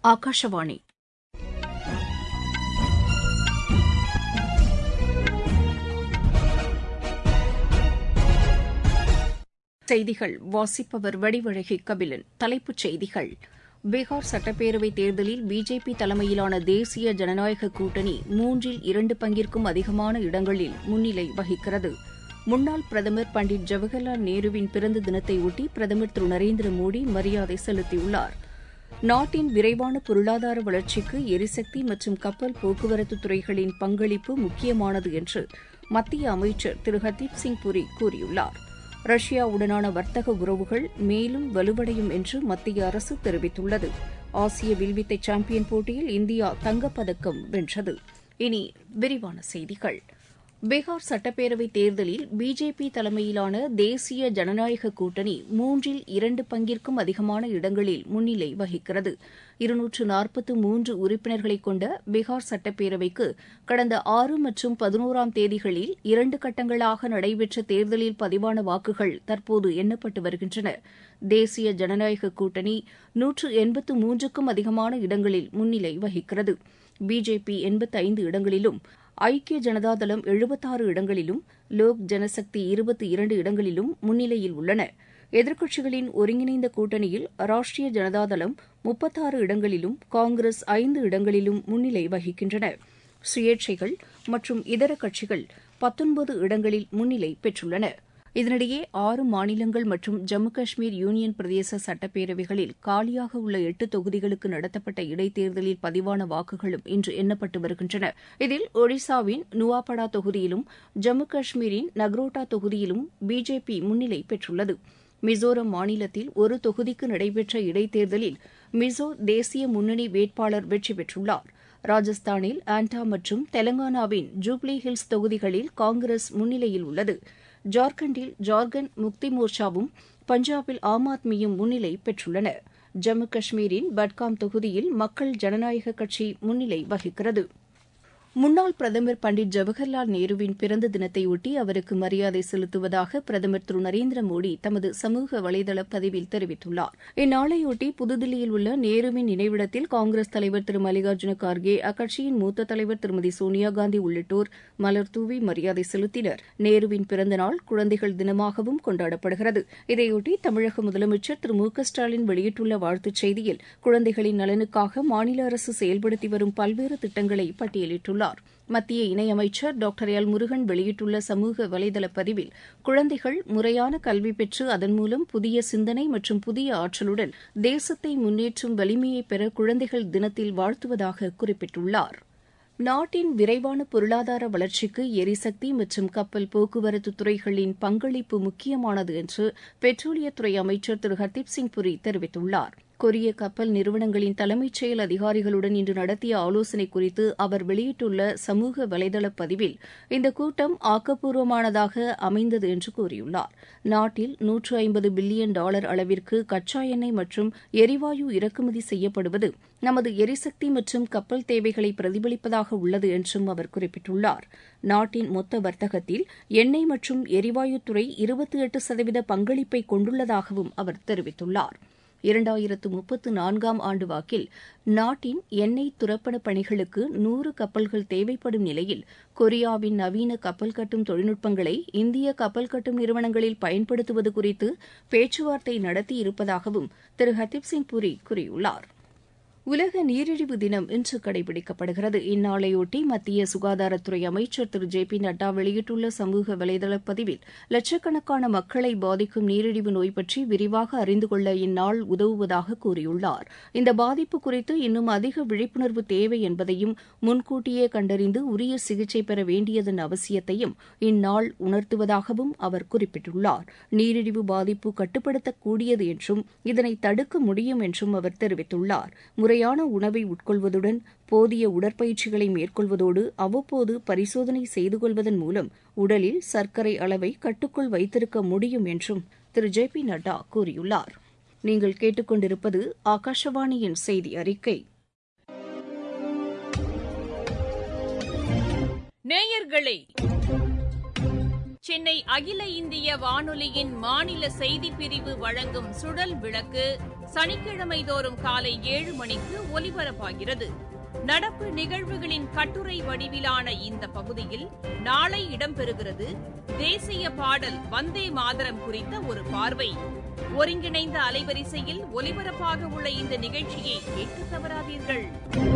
ஆகாஷவாணி செய்திகள் வாசிப்பவர் வடிவழகி கபிலன் தலைப்புச் செய்திகள் பீகார் சட்டப்பேரவைத் தேர்தலில் பிஜேபி தலைமையிலான தேசிய ஜனநாயக கூட்டணி மூன்றில் இரண்டு பங்கிற்கும் அதிகமான இடங்களில் முன்னிலை வகிக்கிறது முன்னாள் பிரதமர் பண்டிட் ஜவஹர்லால் நேருவின் பிறந்த தினத்தையொட்டி பிரதமர் திரு நரேந்திர மோடி மரியாதை செலுத்தியுள்ளார் நாட்டின் விரைவான பொருளாதார வளர்ச்சிக்கு எரிசக்தி மற்றும் கப்பல் போக்குவரத்து துறைகளின் பங்களிப்பு முக்கியமானது என்று மத்திய அமைச்சர் திரு ஹர்தீப் சிங் புரி கூறியுள்ளார் ரஷ்யாவுடனான வர்த்தக உறவுகள் மேலும் வலுவடையும் என்று மத்திய அரசு தெரிவித்துள்ளது ஆசிய வில்வித்தை சாம்பியன் போட்டியில் இந்தியா தங்கப்பதக்கம் வென்றது இனி விரிவான செய்திகள் பீகார் சட்டப்பேரவைத் தேர்தலில் பிஜேபி தலைமையிலான தேசிய ஜனநாயக கூட்டணி மூன்றில் இரண்டு பங்கிற்கும் அதிகமான இடங்களில் முன்னிலை வகிக்கிறது இருநூற்று நாற்பத்து மூன்று உறுப்பினர்களை கொண்ட பீகார் சட்டப்பேரவைக்கு கடந்த ஆறு மற்றும் பதினோராம் தேதிகளில் இரண்டு கட்டங்களாக நடைபெற்ற தேர்தலில் பதிவான வாக்குகள் தற்போது எண்ணப்பட்டு வருகின்றன தேசிய ஜனநாயக கூட்டணி நூற்று எண்பத்து மூன்றுக்கும் அதிகமான இடங்களில் முன்னிலை வகிக்கிறது பிஜேபி எண்பத்தைந்து இடங்களிலும் ஐக்கிய ஜனதாதளம் எழுபத்தாறு இடங்களிலும் லோக் ஜனசக்தி இருபத்தி இரண்டு இடங்களிலும் முன்னிலையில் உள்ளன எதிர்க்கட்சிகளின் ஒருங்கிணைந்த கூட்டணியில் ராஷ்டிரிய ஜனதாதளம் முப்பத்தாறு இடங்களிலும் காங்கிரஸ் ஐந்து இடங்களிலும் முன்னிலை வகிக்கின்றன சுயேட்சைகள் மற்றும் இதர கட்சிகள் பத்தொன்பது இடங்களில் முன்னிலை பெற்றுள்ளன இதனிடையே ஆறு மாநிலங்கள் மற்றும் ஜம்மு காஷ்மீர் யூனியன் பிரதேச சட்டப்பேரவைகளில் காலியாக உள்ள எட்டு தொகுதிகளுக்கு நடத்தப்பட்ட இடைத்தேர்தலில் பதிவான வாக்குகளும் இன்று எண்ணப்பட்டு வருகின்றன இதில் ஒடிசாவின் நுவாபடா தொகுதியிலும் ஜம்மு காஷ்மீரின் நக்ரோட்டா தொகுதியிலும் பிஜேபி முன்னிலை பெற்றுள்ளது மிசோரம் மாநிலத்தில் ஒரு தொகுதிக்கு நடைபெற்ற இடைத்தேர்தலில் மிசோ தேசிய முன்னணி வேட்பாளர் வெற்றி பெற்றுள்ளார் ராஜஸ்தானில் ஆண்டா மற்றும் தெலங்கானாவின் ஜூப்ளி ஹில்ஸ் தொகுதிகளில் காங்கிரஸ் முன்னிலையில் உள்ளது ஜார்க்கண்டில் ஜார்க்கண்ட் முக்தி மோர்ச்சாவும் பஞ்சாபில் ஆம் ஆத்மியும் முன்னிலை பெற்றுள்ளன ஜம்மு காஷ்மீரின் பட்காம் தொகுதியில் மக்கள் ஜனநாயக கட்சி முன்னிலை வகிக்கிறது முன்னாள் பிரதமர் பண்டிட் ஜவஹர்லால் நேருவின் பிறந்த தினத்தையொட்டி அவருக்கு மரியாதை செலுத்துவதாக பிரதமர் திரு நரேந்திர மோடி தமது சமூக வலைதள பதிவில் தெரிவித்துள்ளார் இந்நாளையொட்டி புதுதில்லியில் உள்ள நேருவின் நினைவிடத்தில் காங்கிரஸ் தலைவர் திரு மல்லிகார்ஜுன கார்கே அக்கட்சியின் மூத்த தலைவர் திருமதி சோனியாகாந்தி உள்ளிட்டோர் மலர்தூவி மரியாதை செலுத்தினர் நேருவின் பிறந்த நாள் குழந்தைகள் தினமாகவும் கொண்டாடப்படுகிறது இதையொட்டி தமிழக முதலமைச்சர் திரு மு க ஸ்டாலின் வெளியிட்டுள்ள வாழ்த்துச் செய்தியில் குழந்தைகளின் நலனுக்காக மாநில அரசு செயல்படுத்தி வரும் பல்வேறு திட்டங்களை பட்டியலிட்டுள்ளார் கூறியுள்ளார் மத்திய இணையமைச்சர் டாக்டர் எல் முருகன் வெளியிட்டுள்ள சமூக வலைதள பதிவில் குழந்தைகள் முறையான கல்வி பெற்று அதன் மூலம் புதிய சிந்தனை மற்றும் புதிய ஆற்றலுடன் தேசத்தை முன்னேற்றும் வலிமையை பெற குழந்தைகள் தினத்தில் வாழ்த்துவதாக குறிப்பிட்டுள்ளார் நாட்டின் விரைவான பொருளாதார வளர்ச்சிக்கு எரிசக்தி மற்றும் கப்பல் போக்குவரத்து துறைகளின் பங்களிப்பு முக்கியமானது என்று பெட்ரோலியத்துறை அமைச்சர் திரு ஹர்தீப் சிங் புரி தெரிவித்துள்ளார் கொரிய கப்பல் நிறுவனங்களின் தலைமைச் செயல் அதிகாரிகளுடன் இன்று நடத்திய ஆலோசனை குறித்து அவர் வெளியிட்டுள்ள சமூக வலைதள பதிவில் இந்த கூட்டம் ஆக்கப்பூர்வமானதாக அமைந்தது என்று கூறியுள்ளார் நாட்டில் நூற்று ஐம்பது பில்லியன் டாலர் அளவிற்கு கச்சா எண்ணெய் மற்றும் எரிவாயு இறக்குமதி செய்யப்படுவது நமது எரிசக்தி மற்றும் கப்பல் தேவைகளை பிரதிபலிப்பதாக உள்ளது என்றும் அவர் குறிப்பிட்டுள்ளார் நாட்டின் மொத்த வர்த்தகத்தில் எண்ணெய் மற்றும் எரிவாயுத்துறை இருபத்தி எட்டு சதவீத பங்களிப்பை கொண்டுள்ளதாகவும் அவர் தெரிவித்துள்ளார் இரண்டாயிரத்து முப்பத்து நான்காம் ஆண்டு வாக்கில் நாட்டின் எண்ணெய் துரப்பட பணிகளுக்கு நூறு கப்பல்கள் தேவைப்படும் நிலையில் கொரியாவின் நவீன கப்பல் கட்டும் தொழில்நுட்பங்களை இந்திய கப்பல் கட்டும் நிறுவனங்களில் பயன்படுத்துவது குறித்து பேச்சுவார்த்தை நடத்தியிருப்பதாகவும் திரு ஹர்தீப் சிங் புரி கூறியுள்ளார் உலக நீரிழிவு தினம் இன்று கடைபிடிக்கப்படுகிறது இந்நாளையொட்டி மத்திய சுகாதாரத்துறை அமைச்சர் திரு ஜே பி நட்டா வெளியிட்டுள்ள சமூக வலைதள பதிவில் லட்சக்கணக்கான மக்களை பாதிக்கும் நீரிழிவு நோய் பற்றி விரிவாக அறிந்து கொள்ள இந்நாள் உதவுவதாக கூறியுள்ளார் இந்த பாதிப்பு குறித்து இன்னும் அதிக விழிப்புணர்வு தேவை என்பதையும் முன்கூட்டியே கண்டறிந்து உரிய சிகிச்சை பெற வேண்டியதன் அவசியத்தையும் இந்நாள் உணர்த்துவதாகவும் அவர் குறிப்பிட்டுள்ளார் நீரிழிவு பாதிப்பு கட்டுப்படுத்தக்கூடியது என்றும் இதனை தடுக்க முடியும் என்றும் அவர் தெரிவித்துள்ளார் முறையான உணவை உட்கொள்வதுடன் போதிய உடற்பயிற்சிகளை மேற்கொள்வதோடு அவ்வப்போது பரிசோதனை செய்து கொள்வதன் மூலம் உடலில் சர்க்கரை அளவை கட்டுக்குள் வைத்திருக்க முடியும் என்றும் திரு ஜே பி நட்டா கூறியுள்ளார் நீங்கள் கேட்டுக்கொண்டிருப்பது ஆகாஷவாணியின் செய்தி அறிக்கை நேயர்களே சென்னை அகில இந்திய வானொலியின் மாநில செய்திப் பிரிவு வழங்கும் சுழல் விளக்கு சனிக்கிழமை தோறும் காலை ஏழு மணிக்கு ஒலிபரப்பாகிறது நடப்பு நிகழ்வுகளின் கட்டுரை வடிவிலான இந்த பகுதியில் நாளை இடம்பெறுகிறது தேசிய பாடல் வந்தே மாதரம் குறித்த ஒரு பார்வை ஒருங்கிணைந்த அலைவரிசையில் ஒலிபரப்பாக உள்ள இந்த நிகழ்ச்சியை கேட்க தவறாதீர்கள்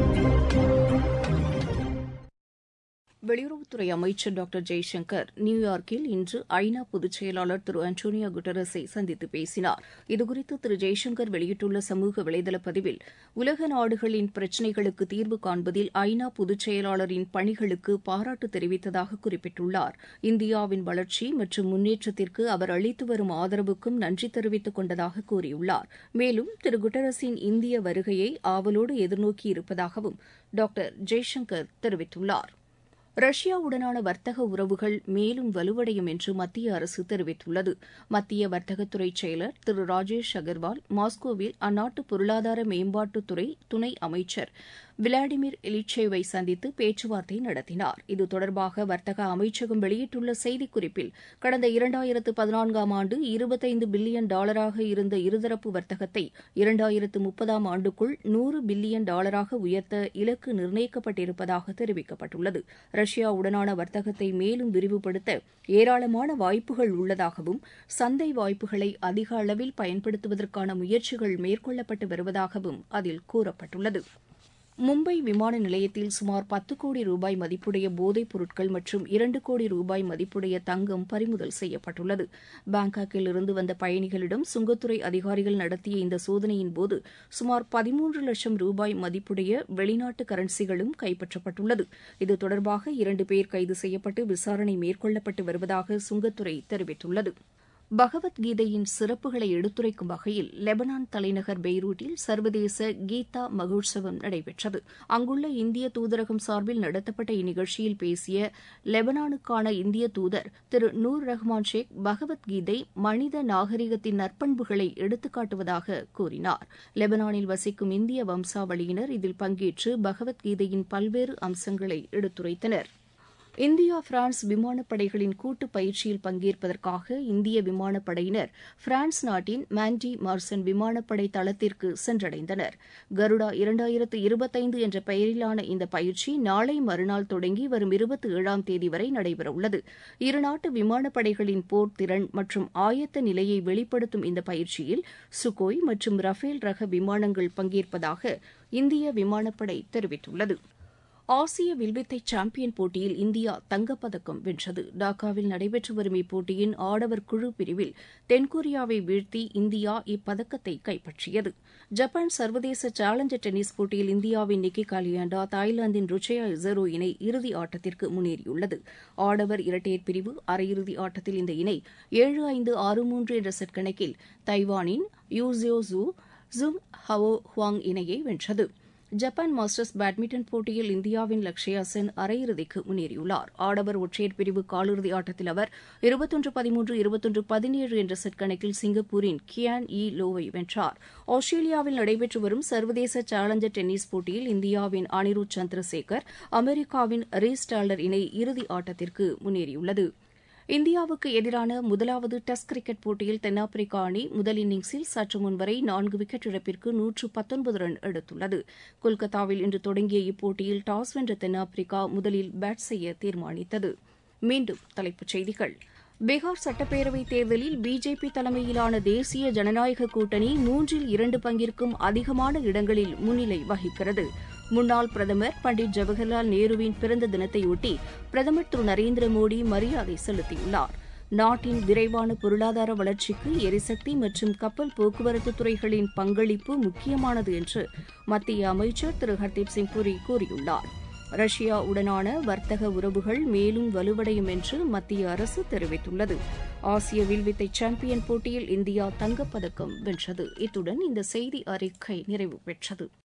வெளியுறவுத்துறை அமைச்சர் டாக்டர் ஜெய்சங்கர் நியூயார்க்கில் இன்று ஐநா பொதுச் செயலாளர் திரு அன்டோனியோ குட்டரஸை சந்தித்து பேசினார் இதுகுறித்து திரு ஜெய்சங்கர் வெளியிட்டுள்ள சமூக வலைதள பதிவில் உலக நாடுகளின் பிரச்சினைகளுக்கு தீர்வு காண்பதில் ஐநா பொதுச் செயலாளரின் பணிகளுக்கு பாராட்டு தெரிவித்ததாக குறிப்பிட்டுள்ளார் இந்தியாவின் வளர்ச்சி மற்றும் முன்னேற்றத்திற்கு அவர் அளித்து வரும் ஆதரவுக்கும் நன்றி தெரிவித்துக் கொண்டதாக கூறியுள்ளார் மேலும் திரு குட்டரஸின் இந்திய வருகையை ஆவலோடு எதிர்நோக்கி இருப்பதாகவும் டாக்டர் ஜெய்சங்கர் தெரிவித்துள்ளார் ரஷ்யாவுடனான வர்த்தக உறவுகள் மேலும் வலுவடையும் என்று மத்திய அரசு தெரிவித்துள்ளது மத்திய வர்த்தகத்துறை செயலர் திரு ராஜேஷ் அகர்வால் மாஸ்கோவில் அந்நாட்டு பொருளாதார மேம்பாட்டுத்துறை துணை அமைச்சர் விளாடிமிர் இலிச்சேவை சந்தித்து பேச்சுவார்த்தை நடத்தினார் இது தொடர்பாக வர்த்தக அமைச்சகம் வெளியிட்டுள்ள செய்திக்குறிப்பில் கடந்த இரண்டாயிரத்து பதினான்காம் ஆண்டு இருபத்தைந்து பில்லியன் டாலராக இருந்த இருதரப்பு வர்த்தகத்தை இரண்டாயிரத்து முப்பதாம் ஆண்டுக்குள் நூறு பில்லியன் டாலராக உயர்த்த இலக்கு நிர்ணயிக்கப்பட்டிருப்பதாக தெரிவிக்கப்பட்டுள்ளது ரஷ்யாவுடனான வர்த்தகத்தை மேலும் விரிவுபடுத்த ஏராளமான வாய்ப்புகள் உள்ளதாகவும் சந்தை வாய்ப்புகளை அதிக அளவில் பயன்படுத்துவதற்கான முயற்சிகள் மேற்கொள்ளப்பட்டு வருவதாகவும் அதில் கூறப்பட்டுள்ளது மும்பை விமான நிலையத்தில் சுமார் பத்து கோடி ரூபாய் மதிப்புடைய போதைப் பொருட்கள் மற்றும் இரண்டு கோடி ரூபாய் மதிப்புடைய தங்கம் பறிமுதல் செய்யப்பட்டுள்ளது பாங்காக்கில் இருந்து வந்த பயணிகளிடம் சுங்கத்துறை அதிகாரிகள் நடத்திய இந்த சோதனையின்போது சுமார் பதிமூன்று லட்சம் ரூபாய் மதிப்புடைய வெளிநாட்டு கரன்சிகளும் கைப்பற்றப்பட்டுள்ளது இது தொடர்பாக இரண்டு பேர் கைது செய்யப்பட்டு விசாரணை மேற்கொள்ளப்பட்டு வருவதாக சுங்கத்துறை தெரிவித்துள்ளது பகவத்கீதையின் சிறப்புகளை எடுத்துரைக்கும் வகையில் லெபனான் தலைநகர் பெய்ரூட்டில் சர்வதேச கீதா மகோத்சவம் நடைபெற்றது அங்குள்ள இந்திய தூதரகம் சார்பில் நடத்தப்பட்ட இந்நிகழ்ச்சியில் பேசிய லெபனானுக்கான இந்திய தூதர் திரு நூர் ரஹ்மான் ஷேக் பகவத்கீதை மனித நாகரிகத்தின் நற்பண்புகளை எடுத்துக்காட்டுவதாக கூறினார் லெபனானில் வசிக்கும் இந்திய வம்சாவளியினர் இதில் பங்கேற்று பகவத்கீதையின் பல்வேறு அம்சங்களை எடுத்துரைத்தனர் இந்தியா பிரான்ஸ் விமானப்படைகளின் கூட்டு பயிற்சியில் பங்கேற்பதற்காக இந்திய விமானப்படையினர் பிரான்ஸ் நாட்டின் மாண்டி மார்சன் விமானப்படை தளத்திற்கு சென்றடைந்தனர் கருடா இரண்டாயிரத்து இருபத்தைந்து என்ற பெயரிலான இந்த பயிற்சி நாளை மறுநாள் தொடங்கி வரும் இருபத்தி ஏழாம் தேதி வரை நடைபெறவுள்ளது இருநாட்டு விமானப்படைகளின் போர் திறன் மற்றும் ஆயத்த நிலையை வெளிப்படுத்தும் இந்த பயிற்சியில் சுகோய் மற்றும் ரஃபேல் ரக விமானங்கள் பங்கேற்பதாக இந்திய விமானப்படை தெரிவித்துள்ளது ஆசிய வில்வித்தை சாம்பியன் போட்டியில் இந்தியா தங்கப்பதக்கம் வென்றது டாக்காவில் நடைபெற்று வரும் இப்போட்டியின் ஆடவர் குழு பிரிவில் தென்கொரியாவை வீழ்த்தி இந்தியா இப்பதக்கத்தை கைப்பற்றியது ஜப்பான் சர்வதேச சேலஞ்சர் டென்னிஸ் போட்டியில் இந்தியாவின் நிக்கி காலியாண்டா தாய்லாந்தின் ருச்சயா இசரோ இணை இறுதி ஆட்டத்திற்கு முன்னேறியுள்ளது ஆடவர் இரட்டையர் பிரிவு அரையிறுதி ஆட்டத்தில் இந்த இணை ஏழு ஐந்து ஆறு மூன்று என்ற செட் கணக்கில் தைவானின் யூசியோ ஜூ ஜுங் ஹவோ ஹுவாங் இணையை வென்றது ஜப்பான் மாஸ்டர்ஸ் பேட்மிண்டன் போட்டியில் இந்தியாவின் லக்ஷயா சென் அரையிறுதிக்கு முன்னேறியுள்ளார் ஆடவர் ஒற்றையர் பிரிவு காலிறுதி ஆட்டத்தில் அவர் இருபத்தொன்று பதிமூன்று இருபத்தொன்று பதினேழு என்ற செட் கணக்கில் சிங்கப்பூரின் கியான் இ லோவை வென்றார் ஆஸ்திரேலியாவில் நடைபெற்று வரும் சர்வதேச சேலஞ்சர் டென்னிஸ் போட்டியில் இந்தியாவின் அனிருத் சந்திரசேகர் அமெரிக்காவின் ரீஸ் டாலர் இணை இறுதி ஆட்டத்திற்கு முன்னேறியுள்ளது இந்தியாவுக்கு எதிரான முதலாவது டெஸ்ட் கிரிக்கெட் போட்டியில் தென்னாப்பிரிக்கா அணி முதல் இன்னிங்ஸில் சற்று முன்வரை நான்கு விக்கெட் இழப்பிற்கு நூற்று பத்தொன்பது ரன் எடுத்துள்ளது கொல்கத்தாவில் இன்று தொடங்கிய இப்போட்டியில் டாஸ் வென்ற தென்னாப்பிரிக்கா முதலில் பேட் செய்ய தீர்மானித்தது மீண்டும் தலைப்புச் செய்திகள் பீகார் சட்டப்பேரவைத் தேர்தலில் பிஜேபி தலைமையிலான தேசிய ஜனநாயக கூட்டணி மூன்றில் இரண்டு பங்கிற்கும் அதிகமான இடங்களில் முன்னிலை வகிக்கிறது முன்னாள் பிரதமர் பண்டிட் ஜவஹர்லால் நேருவின் பிறந்த தினத்தையொட்டி பிரதமர் திரு நரேந்திர மோடி மரியாதை செலுத்தியுள்ளார் நாட்டின் விரைவான பொருளாதார வளர்ச்சிக்கு எரிசக்தி மற்றும் கப்பல் போக்குவரத்து துறைகளின் பங்களிப்பு முக்கியமானது என்று மத்திய அமைச்சர் திரு ஹர்தீப் சிங் புரி கூறியுள்ளார் ரஷ்யா உடனான வர்த்தக உறவுகள் மேலும் வலுவடையும் என்று மத்திய அரசு தெரிவித்துள்ளது ஆசிய வில்வித்தை சாம்பியன் போட்டியில் இந்தியா தங்கப்பதக்கம் வென்றது இத்துடன் இந்த செய்தி அறிக்கை நிறைவு பெற்றது